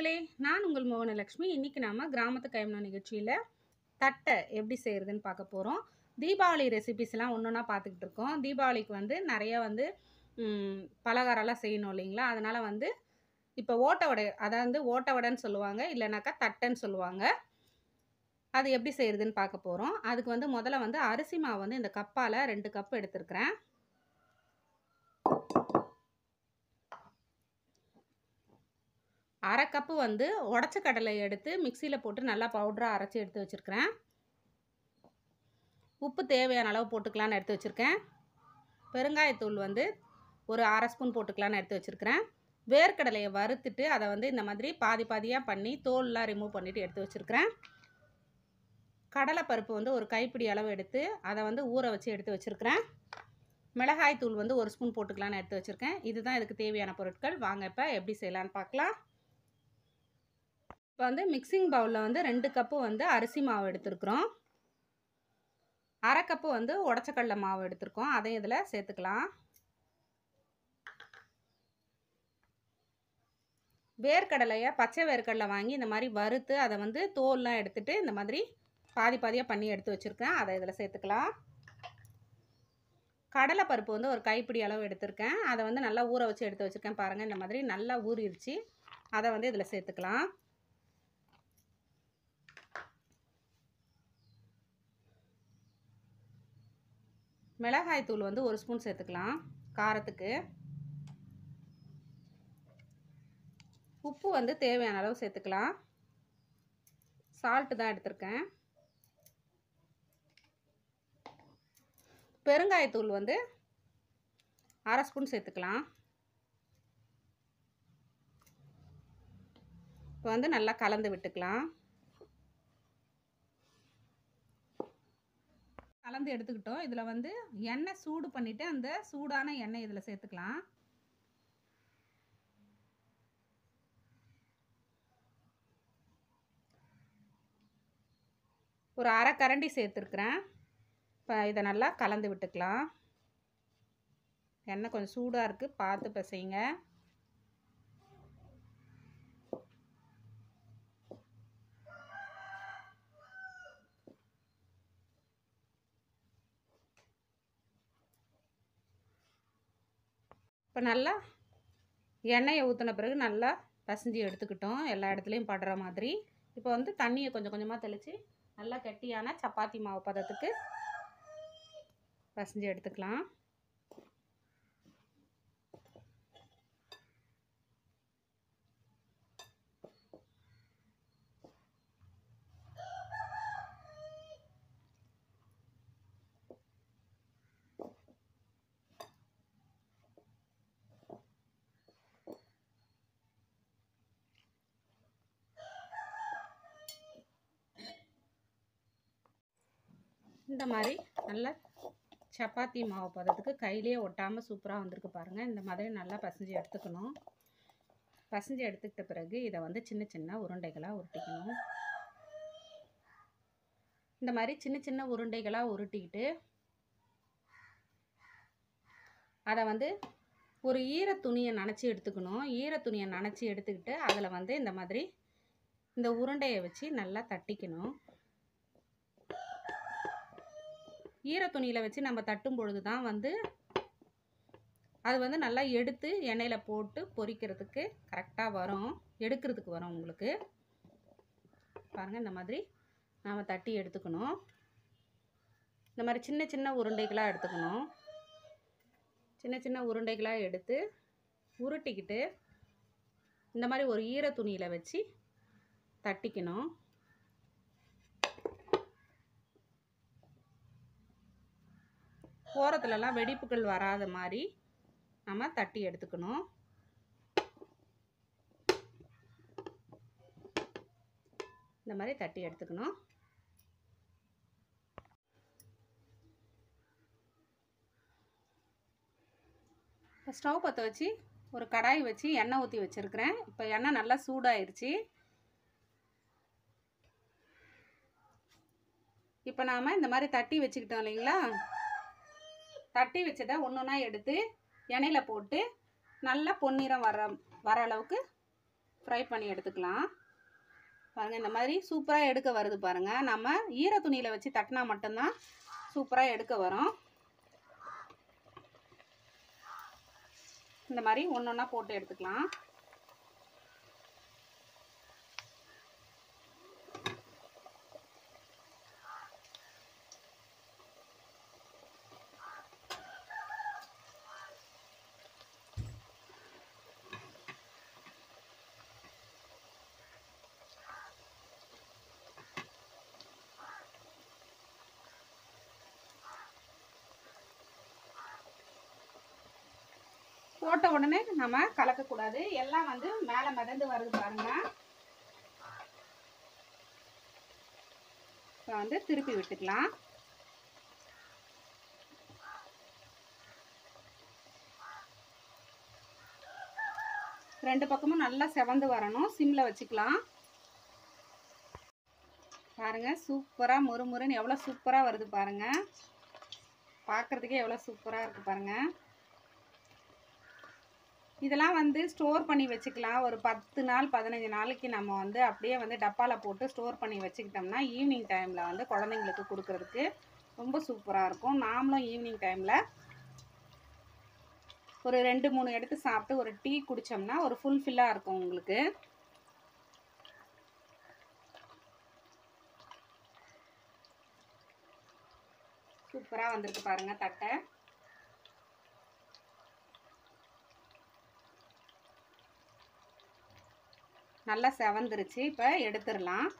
நேயர்களே நான் உங்கள் மோகனலக்ஷ்மி இன்னைக்கு நாம கிராமத்து கைமணம் நிகழ்ச்சியில் தட்டை எப்படி செய்கிறதுன்னு பார்க்க போகிறோம் தீபாவளி ரெசிபிஸ்லாம் ஒன்று ஒன்றா பார்த்துக்கிட்டு இருக்கோம் தீபாவளிக்கு வந்து நிறைய வந்து ம், பலகாரம்லாம் செய்யணும் இல்லைங்களா அதனால் வந்து இப்போ ஓட்ட வடை அதாவது ஓட்ட வடைன்னு சொல்லுவாங்க இல்லைனாக்கா தட்டைன்னு சொல்லுவாங்க அது எப்படி செய்கிறதுன்னு பார்க்க போகிறோம் அதுக்கு வந்து முதல்ல வந்து அரிசி மாவு வந்து இந்த கப்பால் ரெண்டு கப் எடுத்துருக்கிறேன் அரை கப்பு வந்து உடச்ச கடலை எடுத்து மிக்சியில் போட்டு நல்லா பவுடராக அரைச்சி எடுத்து வச்சுருக்கிறேன் உப்பு தேவையான அளவு போட்டுக்கலான்னு எடுத்து வச்சுருக்கேன் பெருங்காயத்தூள் வந்து ஒரு அரை ஸ்பூன் போட்டுக்கலான்னு எடுத்து வச்சுருக்கிறேன் வேர்க்கடலையை வறுத்துட்டு அதை வந்து இந்த மாதிரி பாதி பாதியாக பண்ணி தோல்லாம் ரிமூவ் பண்ணிவிட்டு எடுத்து வச்சுருக்கிறேன் கடலைப்பருப்பு வந்து ஒரு கைப்பிடி அளவு எடுத்து அதை வந்து ஊற வச்சு எடுத்து வச்சுருக்கிறேன் மிளகாய் தூள் வந்து ஒரு ஸ்பூன் போட்டுக்கலான்னு எடுத்து வச்சுருக்கேன் இதுதான் இதுக்கு தேவையான பொருட்கள் வாங்க இப்போ எப்படி செய்யலான்னு பார்க்கலாம் இப்போ வந்து மிக்சிங் பவுலில் வந்து ரெண்டு கப்பு வந்து அரிசி மாவு எடுத்துருக்குறோம் அரை கப்பு வந்து உடச்சக்கடலை மாவு எடுத்திருக்கோம் அதையும் இதில் சேர்த்துக்கலாம் வேர்க்கடலையை பச்சை வேர்க்கடலை வாங்கி இந்த மாதிரி வறுத்து அதை வந்து தோல்லாம் எடுத்துட்டு இந்த மாதிரி பாதி பாதியாக பண்ணி எடுத்து வச்சுருக்கேன் அதை இதில் சேர்த்துக்கலாம் கடலை பருப்பு வந்து ஒரு கைப்பிடி அளவு எடுத்திருக்கேன் அதை வந்து நல்லா ஊற வச்சு எடுத்து வச்சுருக்கேன் பாருங்கள் இந்த மாதிரி நல்லா ஊறிடுச்சு அதை வந்து இதில் சேர்த்துக்கலாம் மிளகாய் தூள் வந்து ஒரு ஸ்பூன் சேர்த்துக்கலாம் காரத்துக்கு உப்பு வந்து தேவையான அளவு சேர்த்துக்கலாம் சால்ட்டு தான் எடுத்திருக்கேன் பெருங்காயத்தூள் வந்து அரை ஸ்பூன் சேர்த்துக்கலாம் இப்போ வந்து நல்லா கலந்து விட்டுக்கலாம் கலந்து எடுத்துக்கிட்டோம் இதில் வந்து எண்ணெய் சூடு பண்ணிவிட்டு அந்த சூடான எண்ணெய் இதில் சேர்த்துக்கலாம் ஒரு அரை கரண்டி சேர்த்துருக்குறேன் இப்போ இதை நல்லா கலந்து விட்டுக்கலாம் எண்ணெய் கொஞ்சம் சூடாக இருக்குது பார்த்து பிசைங்க இப்போ நல்லா எண்ணெயை ஊற்றின பிறகு நல்லா பசஞ்சு எடுத்துக்கிட்டோம் எல்லா இடத்துலையும் படுற மாதிரி இப்போ வந்து தண்ணியை கொஞ்சம் கொஞ்சமாக தெளித்து நல்லா கெட்டியான சப்பாத்தி மாவு பதத்துக்கு பசஞ்சு எடுத்துக்கலாம் இந்த மாதிரி நல்லா சப்பாத்தி மாவு பதத்துக்கு கையிலே ஒட்டாமல் சூப்பராக வந்திருக்கு பாருங்கள் இந்த மாதிரி நல்லா பசஞ்சு எடுத்துக்கணும் பசஞ்சு எடுத்துக்கிட்ட பிறகு இதை வந்து சின்ன சின்ன உருண்டைகளாக உருட்டிக்கணும் இந்த மாதிரி சின்ன சின்ன உருண்டைகளாக உருட்டிக்கிட்டு அதை வந்து ஒரு ஈர துணியை நனைச்சி எடுத்துக்கணும் ஈர துணியை நனைச்சி எடுத்துக்கிட்டு அதில் வந்து இந்த மாதிரி இந்த உருண்டையை வச்சு நல்லா தட்டிக்கணும் ஈர துணியில் வச்சு நம்ம தட்டும் பொழுது தான் வந்து அது வந்து நல்லா எடுத்து எண்ணெயில் போட்டு பொரிக்கிறதுக்கு கரெக்டாக வரும் எடுக்கிறதுக்கு வரும் உங்களுக்கு பாருங்கள் இந்த மாதிரி நாம் தட்டி எடுத்துக்கணும் இந்த மாதிரி சின்ன சின்ன உருண்டைகளாக எடுத்துக்கணும் சின்ன சின்ன உருண்டைகளாக எடுத்து உருட்டிக்கிட்டு இந்த மாதிரி ஒரு ஈர துணியில் வச்சு தட்டிக்கணும் ஓரத்துலலாம் வெடிப்புகள் வராத மாதிரி நம்ம தட்டி எடுத்துக்கணும் இந்த மாதிரி தட்டி எடுத்துக்கணும் ஸ்டவ் பற்ற வச்சு ஒரு கடாய் வச்சு எண்ணெய் ஊற்றி வச்சுருக்கிறேன் இப்போ எண்ணெய் நல்லா சூடாயிருச்சு இப்போ நாம் இந்த மாதிரி தட்டி வச்சுக்கிட்டோம் இல்லைங்களா தட்டி வச்சதை ஒன்று ஒன்றா எடுத்து எண்ணெயில் போட்டு நல்லா பொன்னிறம் வர வர அளவுக்கு ஃப்ரை பண்ணி எடுத்துக்கலாம் பாருங்கள் இந்த மாதிரி சூப்பராக எடுக்க வருது பாருங்கள் நம்ம ஈர துணியில் வச்சு தட்டினா மட்டும்தான் சூப்பராக எடுக்க வரும் இந்த மாதிரி ஒன்று ஒன்றா போட்டு எடுத்துக்கலாம் போட்ட உடனே நம்ம கலக்கக்கூடாது எல்லாம் வந்து மேலே மிதந்து வருது பாருங்க இப்போ வந்து திருப்பி விட்டுக்கலாம் ரெண்டு பக்கமும் நல்லா செவந்து வரணும் சிம்மில் வச்சுக்கலாம் பாருங்க சூப்பராக முறுமுறுன்னு எவ்வளோ சூப்பராக வருது பாருங்க பார்க்குறதுக்கே எவ்வளோ சூப்பராக இருக்குது பாருங்கள் இதெல்லாம் வந்து ஸ்டோர் பண்ணி வச்சுக்கலாம் ஒரு பத்து நாள் பதினஞ்சு நாளைக்கு நம்ம வந்து அப்படியே வந்து டப்பாவில் போட்டு ஸ்டோர் பண்ணி வச்சுக்கிட்டோம்னா ஈவினிங் டைமில் வந்து குழந்தைங்களுக்கு கொடுக்கறதுக்கு ரொம்ப சூப்பராக இருக்கும் நாமளும் ஈவினிங் டைமில் ஒரு ரெண்டு மூணு எடுத்து சாப்பிட்டு ஒரு டீ குடித்தோம்னா ஒரு ஃபுல்ஃபில்லாக இருக்கும் உங்களுக்கு சூப்பராக வந்திருக்கு பாருங்கள் தட்டை நல்லா செவந்துருச்சு இப்போ எடுத்துடலாம்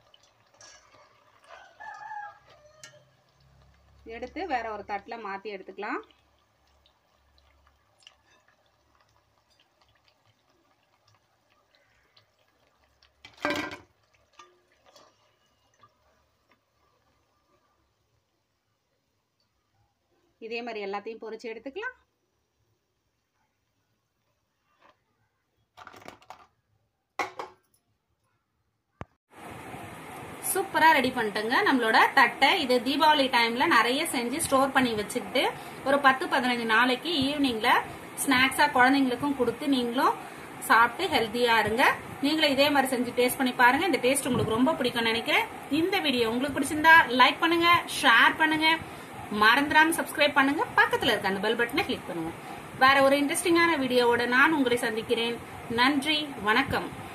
எடுத்து வேற ஒரு தட்டில் மாற்றி எடுத்துக்கலாம் இதே மாதிரி எல்லாத்தையும் பொரிச்சு எடுத்துக்கலாம் சூப்பராக ரெடி பண்ணிட்டேங்க நம்மளோட தட்டை இது தீபாவளி டைம்ல நிறைய செஞ்சு ஸ்டோர் பண்ணி வச்சுக்கிட்டு ஒரு பத்து பதினஞ்சு நாளைக்கு ஈவினிங்ல ஸ்நாக்ஸா குழந்தைங்களுக்கும் கொடுத்து நீங்களும் சாப்பிட்டு ஹெல்த்தியா இருங்க நீங்களும் இதே மாதிரி செஞ்சு டேஸ்ட் பண்ணி பாருங்க இந்த டேஸ்ட் உங்களுக்கு ரொம்ப பிடிக்கும்னு நினைக்கிறேன் இந்த வீடியோ உங்களுக்கு பிடிச்சிருந்தா லைக் பண்ணுங்க ஷேர் பண்ணுங்க மறந்துடாம சப்ஸ்கிரைப் பண்ணுங்க பக்கத்துல இருக்க அந்த பெல் பட்டனை கிளிக் பண்ணுங்க வேற ஒரு இன்ட்ரெஸ்டிங்கான வீடியோவோட நான் உங்களை சந்திக்கிறேன் நன்றி வணக்கம்